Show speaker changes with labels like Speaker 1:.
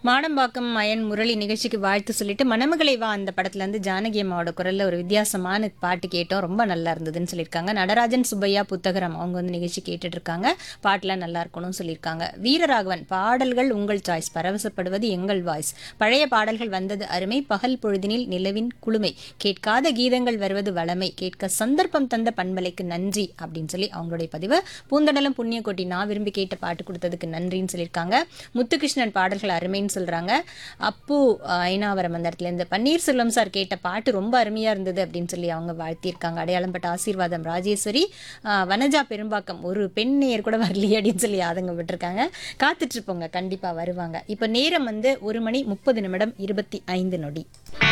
Speaker 1: மாடம்பாக்கம் மயன் முரளி நிகழ்ச்சிக்கு வாழ்த்து சொல்லிட்டு மணமகளை வா அந்த படத்துல இருந்து ஜானகி அம்மாவோட குரல்ல ஒரு வித்தியாசமான பாட்டு கேட்டோம் ரொம்ப நல்லா இருந்ததுன்னு சொல்லியிருக்காங்க நடராஜன் சுப்பையா புத்தகரம் அவங்க வந்து நிகழ்ச்சி கேட்டுட்டு இருக்காங்க பாட்டுலாம் நல்லா இருக்கணும்னு சொல்லியிருக்காங்க வீரராகவன் பாடல்கள் உங்கள் சாய்ஸ் பரவசப்படுவது எங்கள் வாய்ஸ் பழைய பாடல்கள் வந்தது அருமை பகல் பொழுதினில் நிலவின் குளுமை கேட்காத கீதங்கள் வருவது வளமை கேட்க சந்தர்ப்பம் தந்த பண்பலைக்கு நன்றி அப்படின்னு சொல்லி அவங்களுடைய பதிவு பூந்தடலம் புண்ணியக்கோட்டி நான் விரும்பி கேட்ட பாட்டு கொடுத்ததுக்கு நன்றின்னு சொல்லியிருக்காங்க முத்துகிருஷ்ணன் பாடல்கள் அருமைன்னு சொல்றாங்க அப்பு அஹ், ஐனாவரம் அந்த இடத்துல இருந்து பன்னீர்செல்வம் சார் கேட்ட பாட்டு ரொம்ப அருமையா இருந்தது அப்படின்னு சொல்லி அவங்க வாழ்த்தியிருக்காங்க அடையாளம் பட்ட ஆசீர்வாதம் ராஜேஸ்வரி அஹ், வனஜா பெரும்பாக்கம் ஒரு பெண் நேயர் கூட வரலையே அப்படின்னு சொல்லி ஆதங்க விட்டுருக்காங்க காத்துட்டு இருப்போங்க கண்டிப்பா வருவாங்க இப்போ நேரம் வந்து ஒரு மணி முப்பது நிமிடம் இருபத்தி ஐந்து நொடி